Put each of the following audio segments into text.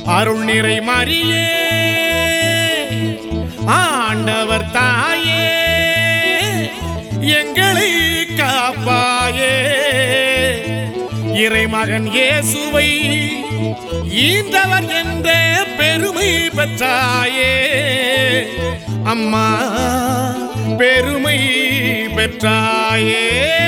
அருள் நிறை மறியே ஆண்டவர் தாயே எங்களை காப்பாயே இறைமகன் இயேசுவை ஈன்றவர் என்ற பெருமை பெற்றாயே அம்மா பெருமை பெற்றாயே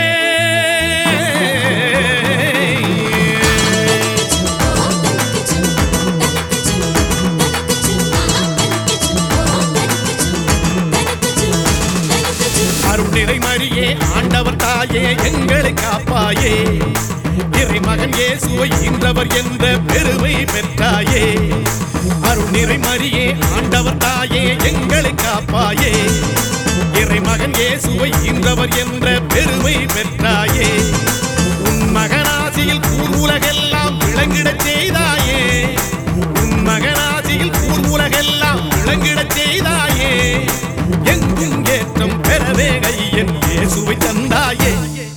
அருள்நிறை மரியே ஆண்டவர் தாயே எங்களை காப்பாயே இறைமகன் இயேசுவை இன்றவர் என்ற பெருமை பெற்றாயே அருள்நிறை மரியே ஆண்டவர் தாயே எங்களை காப்பாயே இறைமகன் இயேசுவை இன்றவர் என்ற பெருமை பெற்றாயே உன் மகனாசியில் கூர் உலகெல்லாம் விளங்கிடச் செய்தாயே உன் மகனாசியில் கூர் உலகெல்லாம் விளங்கிடச் செய்தாயே எங்கும் ஏற்றம் பெறவே கையன் இயேசுவை தந்தாயே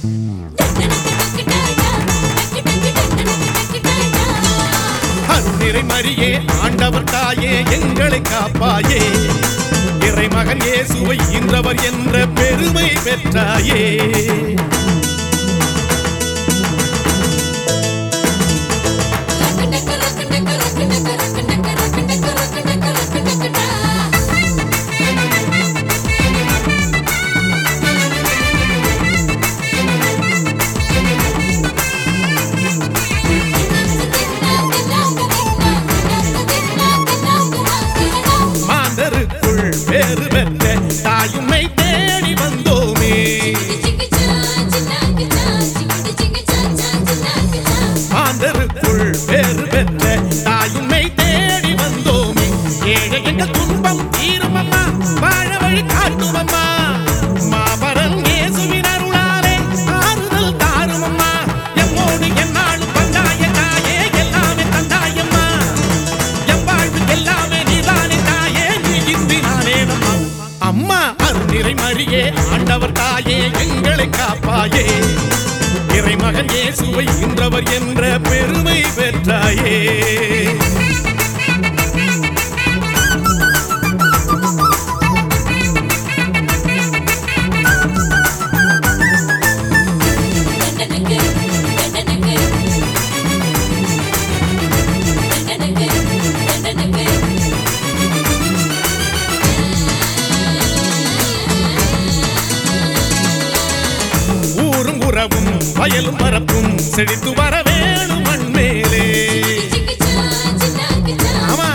அருள்நிறை மரியே ஆண்டவர் தாயே எங்களை காப்பாயே இறைமகன் இயேசுவை இன்றவர் என்ற பெருமை பெற்றாயே மாந்தருக்குள் வேறு பெற்ற தாயுமை தேடி வந்தோமே மாந்தருக்குள் வேறு பெற்ற தாயுமை தேடி வந்தோமே ஏழை எங்கள் துன்பம் தீருமம்மா வாழ வழி காட்டுமம்மா மாபரன் இயேசுவின் அருளாலே ஆறுதல் தாருமம்மா எம்மோடு என்னாலும் வந்தாய தாயே எல்லாமே தந்தாயம்மா என் வாழ்வு எல்லாமே நீதானே தாயே நீ இன்றி நானே நம்மா அம்மா அருநிறை மரியே ஆண்டவர் தாயே எங்களை காப்பாயே இறைமகன் இயேசுவை இன்றவர் என்ற பெருமை பெற்றாயே ஊரும் உறவும் வயலும் பரப்பும் செழித்து வர வேணும் மண் மேலே ஆமா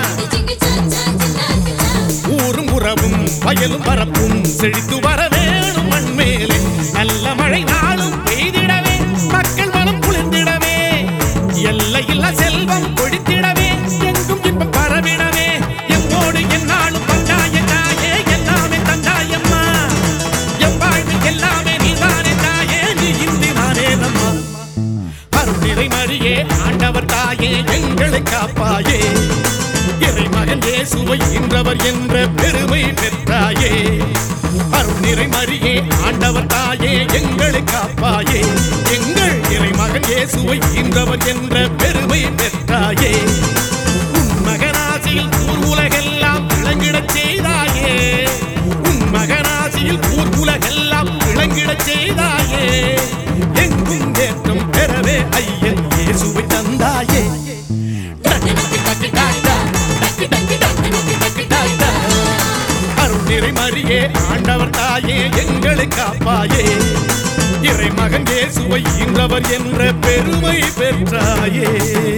ஊரும் உறவும் வயலும் பரப்பும் செழித்து வர வேணும் மண் மேலே நல்ல மழை நாளும் பெய்திடவே மக்கள் மனம் குளிர்ந்திடவே எல்லையில்லா செல்வம் கொழித்திடவே எங்கும் இன்பம் பரவிடவே எம்மோடு என்னாலும் வந்தாய தாயே எல்லாமே தந்தாயம்மா என் வாழ்வு எல்லாமே நீதானே தாயே நீ இன்றி நானே நம்மா அருள்நிறை மரியே ஆண்டவர் தாயே எங்களை காப்பாயே இறைமகன் இயேசுவை இன்றவர் என்ற பெருமை பெற்றாயே அருள்நிறை மரியே ஆண்டவர் தாயே எங்களை காப்பாயே எங்கள் இறைமகன் இயேசுவை இன்றவர் என்ற பெருமை பெற்றாயே உன் மகனாசியில் ஊர் உலகெல்லாம் விளங்கிடச் செய்தாயே உன் மகனாசியில் ஊர் உலகெல்லாம் விளங்கிடச் செய்தாயே எங்கும் ஏற்றம் பெறவே ஐயன் இயேசுவை தந்தாயே அருள் நிறை மரியே ஆண்டவர் தாயே எங்களை காப்பாயே இறைமகன் இயேசுவை இன்றவர் என்ற பெருமை பெற்றாயே